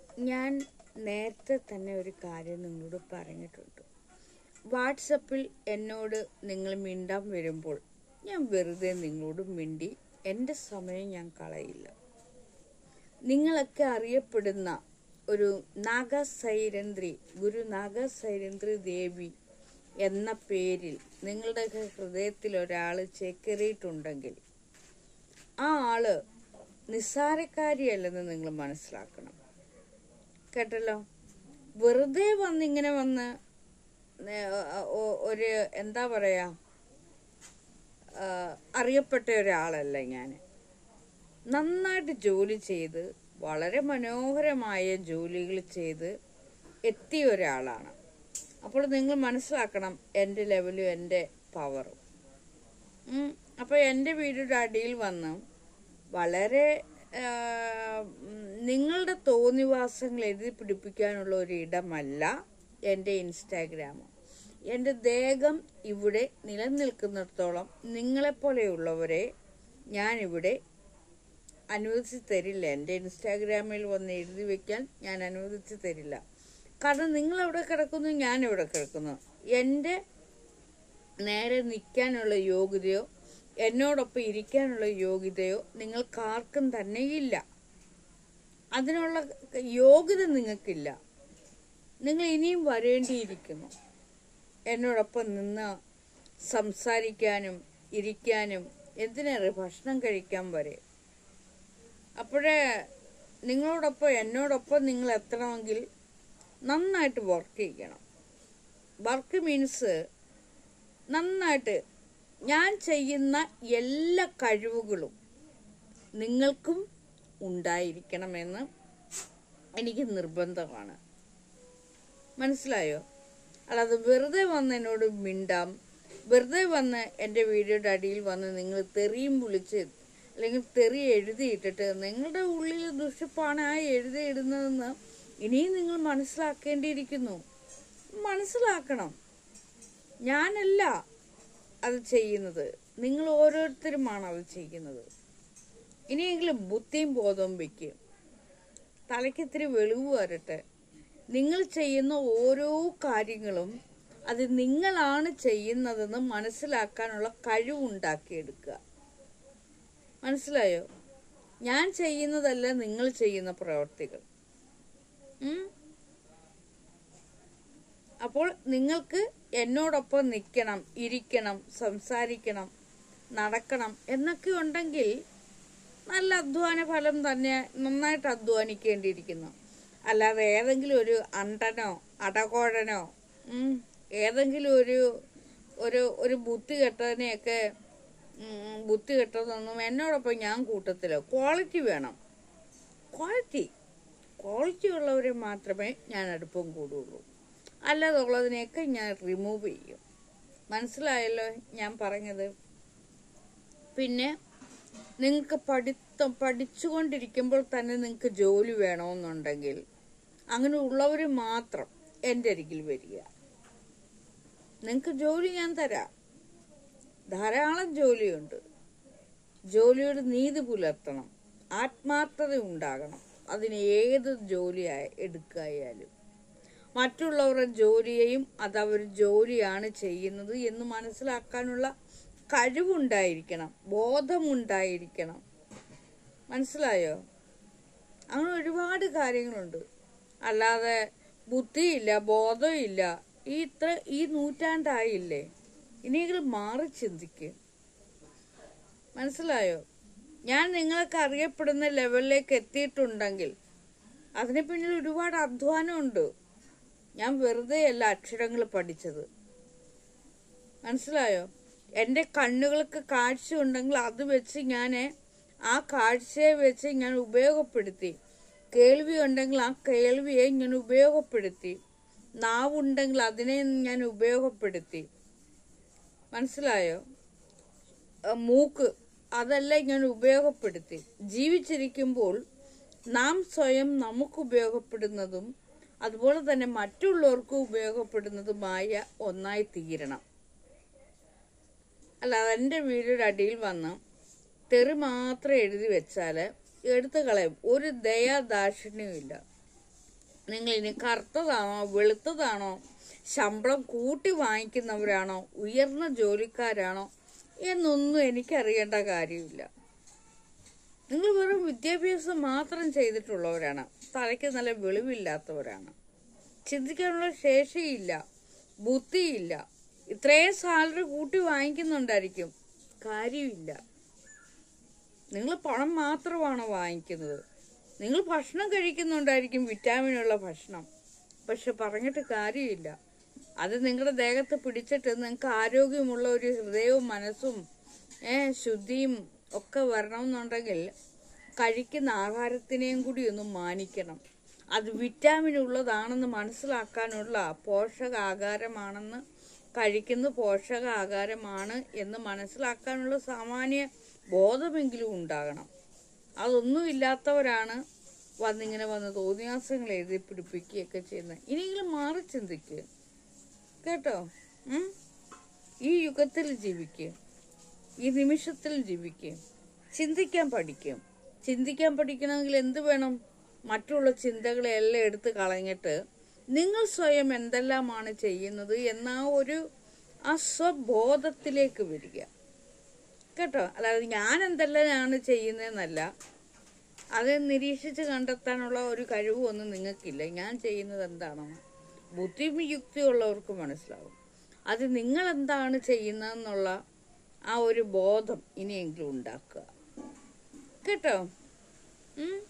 ഞാൻ നേരത്തെ തന്നെ ഒരു കാര്യം നിങ്ങളോട് പറഞ്ഞിട്ടുണ്ട് വാട്സപ്പിൽ എന്നോട് നിങ്ങൾ മിണ്ടാൻ വരുമ്പോൾ ഞാൻ വെറുതെ നിങ്ങളോട് മിണ്ടി എൻ്റെ സമയം ഞാൻ കളയില്ല നിങ്ങളൊക്കെ അറിയപ്പെടുന്ന ഒരു നാഗസൈരന്ത്രി ഗുരു നാഗസൈരന്ത്രി ദേവി എന്ന പേരിൽ നിങ്ങളുടെ ഹൃദയത്തിൽ ഒരാൾ ചേക്കേറിയിട്ടുണ്ടെങ്കിൽ ആ ആള് നിസ്സാരക്കാരിയല്ലെന്ന് നിങ്ങൾ മനസ്സിലാക്കണം കേട്ടല്ലോ വെറുതെ വന്നിങ്ങനെ വന്ന് ഏ, ഒ- ഒരു എന്താ പറയാ ആ, അറിയപ്പെട്ട ഒരാളല്ല ഞാൻ നന്നായിട്ട് ജോലി ചെയ്ത് വളരെ മനോഹരമായ ജോലികൾ ചെയ്ത് എത്തിയ ഒരാളാണ് അപ്പോൾ നിങ്ങൾ മനസ്സിലാക്കണം എൻ്റെ ലെവലും എൻ്റെ പവറും ഉം. അപ്പോൾ എൻ്റെ വീടിൻ്റെ അടിയിൽ വന്ന് വളരെ ആ, ഉം, നിങ്ങളുടെ തോന്നിവാസങ്ങൾ എഴുതി പിടിപ്പിക്കാനുള്ള ഒരു ഇടമല്ല എൻ്റെ ഇൻസ്റ്റാഗ്രാം എൻ്റെ ദേഹം ഇവിടെ നിലനിൽക്കുന്നിടത്തോളം നിങ്ങളെപ്പോലെയുള്ളവരെ ഞാനിവിടെ അനുവദിച്ച് തരില്ല എൻ്റെ ഇൻസ്റ്റാഗ്രാമിൽ വന്ന് എഴുതി വെക്കാൻ ഞാൻ അനുവദിച്ച് തരില്ല കാരണം നിങ്ങൾ എവിടെ കിടക്കുന്നു ഞാൻ എവിടെ കിടക്കുന്നു എൻ്റെ നേരെ നിൽക്കാനുള്ള യോഗ്യതയോ എന്നോടൊപ്പം ഇരിക്കാനുള്ള യോഗ്യതയോ നിങ്ങൾക്കാർക്കും തന്നെ ഇല്ല അതിനുള്ള യോഗ്യത നിങ്ങൾക്കില്ല നിങ്ങൾ ഇനിയും വരേണ്ടിയിരിക്കുന്നു എന്നോടൊപ്പം നിന്ന് സംസാരിക്കാനും ഇരിക്കാനും എന്തിനേറെ ഭക്ഷണം കഴിക്കാൻ വരെ അപ്പോഴേ നിങ്ങളോടൊപ്പം എന്നോടൊപ്പം നിങ്ങൾ എത്തണമെങ്കിൽ നന്നായിട്ട് വർക്ക് ചെയ്യണം വർക്ക് മീൻസ് നന്നായിട്ട് ഞാൻ ചെയ്യുന്ന എല്ലാ കഴിവുകളും നിങ്ങൾക്കും ഉണ്ടായിരിക്കണമെന്ന് എനിക്ക് നിർബന്ധമാണ് മനസ്സിലായോ അല്ലാതെ വെറുതെ വന്ന് എന്നോട് മിണ്ടാം വെറുതെ വന്ന് എൻ്റെ വീഡിയോയുടെ അടിയിൽ വന്ന് നിങ്ങൾ തെറിയും വിളിച്ച് അല്ലെങ്കിൽ തെറി എഴുതിയിട്ടിട്ട് നിങ്ങളുടെ ഉള്ളിൽ ദുഷിപ്പാണ് ആ എഴുതി ഇടുന്നതെന്ന് ഇനിയും നിങ്ങൾ മനസ്സിലാക്കേണ്ടിയിരിക്കുന്നു മനസ്സിലാക്കണം ഞാനല്ല അത് ചെയ്യുന്നത് നിങ്ങൾ ഓരോരുത്തരുമാണ് അത് ചെയ്യുന്നത് ഇനിയെങ്കിലും ബുദ്ധിയും ബോധവും വയ്ക്കും തലയ്ക്ക് ഇത്തിരി വെളിവ് വരട്ടെ നിങ്ങൾ ചെയ്യുന്ന ഓരോ കാര്യങ്ങളും അത് നിങ്ങളാണ് ചെയ്യുന്നതെന്ന് മനസ്സിലാക്കാനുള്ള കഴിവുണ്ടാക്കിയെടുക്കുക മനസ്സിലായോ ഞാൻ ചെയ്യുന്നതല്ല നിങ്ങൾ ചെയ്യുന്ന പ്രവർത്തികൾ ഉം? അപ്പോൾ നിങ്ങൾക്ക് എന്നോടൊപ്പം നിൽക്കണം ഇരിക്കണം സംസാരിക്കണം നടക്കണം എന്നൊക്കെ ഉണ്ടെങ്കിൽ നല്ല അധ്വാന ഫലം തന്നെ നന്നായിട്ട് അധ്വാനിക്കേണ്ടിയിരിക്കുന്നു അല്ലാതെ ഏതെങ്കിലും ഒരു അണ്ടനോ അടകോഴനോ ഉം, ഏതെങ്കിലും ഒരു ഒരു ഒരു ബുദ്ധി കെട്ടതിനെയൊക്കെ ഉം, ബുദ്ധി കെട്ടതൊന്നും എന്നോടൊപ്പം ഞാൻ കൂട്ടത്തില്ല ക്വാളിറ്റി വേണം ക്വാളിറ്റി ക്വാളിറ്റി ഉള്ളവരെ മാത്രമേ ഞാൻ അടുപ്പം കൂടുള്ളൂ അല്ലാതെ ഉള്ളതിനെയൊക്കെ ഞാൻ റിമൂവ് ചെയ്യും മനസ്സിലായല്ലോ ഞാൻ പറഞ്ഞത് പിന്നെ നിങ്ങൾക്ക് പഠിത്തം പഠിച്ചുകൊണ്ടിരിക്കുമ്പോൾ തന്നെ നിങ്ങൾക്ക് ജോലി വേണമെന്നുണ്ടെങ്കിൽ അങ്ങനെ ഉള്ളവർ മാത്രം എൻ്റെ അരികിൽ വരിക നിങ്ങൾക്ക് ജോലി ഞാൻ തരാം ധാരാളം ജോലിയുണ്ട് ജോലിയോട് നീതി പുലർത്തണം ആത്മാർത്ഥത ഉണ്ടാകണം അതിന് ഏത് ജോലി ആയ- എടുക്കായാലും മറ്റുള്ളവരുടെ ജോലിയെയും അത് അവർ ജോലിയാണ് ചെയ്യുന്നത് എന്ന് മനസ്സിലാക്കാനുള്ള കഴിവുണ്ടായിരിക്കണം ബോധമുണ്ടായിരിക്കണം മനസ്സിലായോ അങ്ങനെ ഒരുപാട് കാര്യങ്ങളുണ്ട് അല്ലാതെ ബുദ്ധിയില്ല ബോധമില്ല ഈ ഇത്ര ഈ നൂറ്റാണ്ടായില്ലേ ഇനിയെങ്കിലും മാറി ചിന്തിക്കുക മനസ്സിലായോ ഞാൻ നിങ്ങൾക്ക് അറിയപ്പെടുന്ന ലെവലിലേക്ക് എത്തിയിട്ടുണ്ടെങ്കിൽ അതിന് പിന്നിൽ ഒരുപാട് അധ്വാനമുണ്ട് ഞാൻ വെറുതെയല്ല അക്ഷരങ്ങൾ പഠിച്ചത് മനസ്സിലായോ എൻ്റെ കണ്ണുകൾക്ക് കാഴ്ച ഉണ്ടെങ്കിൽ അത് വെച്ച് ഞാൻ ആ കാഴ്ചയെ വെച്ച് ഞാൻ ഉപയോഗപ്പെടുത്തി കേൾവി ഉണ്ടെങ്കിൽ ആ കേൾവിയെ ഞാൻ ഉപയോഗപ്പെടുത്തി നാവുണ്ടെങ്കിൽ അതിനെ ഞാൻ ഉപയോഗപ്പെടുത്തി മനസ്സിലായോ ആ, മൂക്ക് അതെല്ലാം ഞാൻ ഉപയോഗപ്പെടുത്തി ജീവിച്ചിരിക്കുമ്പോൾ നാം സ്വയം നമുക്ക് ഉപയോഗപ്പെടുന്നതും അതുപോലെ തന്നെ മറ്റുള്ളവർക്ക് ഉപയോഗപ്പെടുന്നതുമായ ഒന്നായി തീരണം അല്ല അതെൻ്റെ വീടിൻ്റെ അടിയിൽ വന്ന് തെറി മാത്രം എഴുതി വെച്ചാൽ എടുത്തു കളയും ഒരു ദയാദാക്ഷിണ്യവും ഇല്ല നിങ്ങൾ ഇനി കറുത്തതാണോ വെളുത്തതാണോ ശമ്പളം കൂട്ടി വാങ്ങിക്കുന്നവരാണോ ഉയർന്ന ജോലിക്കാരാണോ എന്നൊന്നും എനിക്കറിയേണ്ട കാര്യമില്ല നിങ്ങൾ വെറും വിദ്യാഭ്യാസം മാത്രം ചെയ്തിട്ടുള്ളവരാണ് തലയ്ക്ക് നല്ല വെളിവില്ലാത്തവരാണ് ചിന്തിക്കാനുള്ള ശേഷിയില്ല ബുദ്ധിയില്ല ഇത്രയും സാലറി കൂട്ടി വാങ്ങിക്കുന്നുണ്ടായിരിക്കും കാര്യമില്ല നിങ്ങൾ പണം മാത്രമാണ് വാങ്ങിക്കുന്നത് നിങ്ങൾ ഭക്ഷണം കഴിക്കുന്നുണ്ടായിരിക്കും വിറ്റാമിനുള്ള ഭക്ഷണം പക്ഷെ പറഞ്ഞിട്ട് കാര്യമില്ല അത് നിങ്ങളുടെ ദേഹത്ത് പിടിച്ചിട്ട് നിങ്ങൾക്ക് ആരോഗ്യമുള്ള ഒരു ഹൃദയവും മനസ്സും ഏ ശുദ്ധിയും ഒക്കെ വരണമെന്നുണ്ടെങ്കിൽ കഴിക്കുന്ന ആഹാരത്തിനെയും കൂടി ഒന്ന് മാനിക്കണം അത് വിറ്റാമിൻ ഉള്ളതാണെന്ന് മനസ്സിലാക്കാനുള്ള പോഷകാഹാരമാണെന്ന് കഴിക്കുന്ന പോഷകാഹാരമാണ് എന്ന് മനസ്സിലാക്കാനുള്ള സാമാന്യ ബോധമെങ്കിലും ഉണ്ടാകണം അതൊന്നും ഇല്ലാത്തവരാണ് വന്നിങ്ങനെ വന്ന് തോന്നിയാസങ്ങൾ എഴുതി പിടിപ്പിക്കുകയൊക്കെ ചെയ്യുന്നത് ഇനിയെങ്കിലും മാറി ചിന്തിക്കുക കേട്ടോ ഉം? ഈ യുഗത്തിൽ ജീവിക്കുക ഈ നിമിഷത്തിൽ ജീവിക്കുക ചിന്തിക്കാൻ പഠിക്കും ചിന്തിക്കാൻ പഠിക്കണമെങ്കിൽ എന്ത് വേണം മറ്റുള്ള ചിന്തകളെ എല്ലാം എടുത്ത് കളഞ്ഞിട്ട് നിങ്ങൾ സ്വയം എന്തെല്ലാമാണ് ചെയ്യുന്നത് എന്ന ആ ഒരു ആ സ്വബോധത്തിലേക്ക് വരിക കേട്ടോ അല്ലാതെ ഞാൻ എന്തെല്ലാമാണ് ചെയ്യുന്നതെന്നല്ല അത് നിരീക്ഷിച്ച് കണ്ടെത്താനുള്ള ഒരു കഴിവൊന്നും നിങ്ങൾക്കില്ല ഞാൻ ചെയ്യുന്നത് എന്താണെന്ന് ബുദ്ധിയും യുക്തിയുള്ളവർക്ക് മനസ്സിലാവും അത് നിങ്ങൾ എന്താണ് ചെയ്യുന്നതെന്നുള്ള ആ ഒരു ബോധം ഇനിയെങ്കിലും ഉണ്ടാക്കുക കേട്ടോ ഉം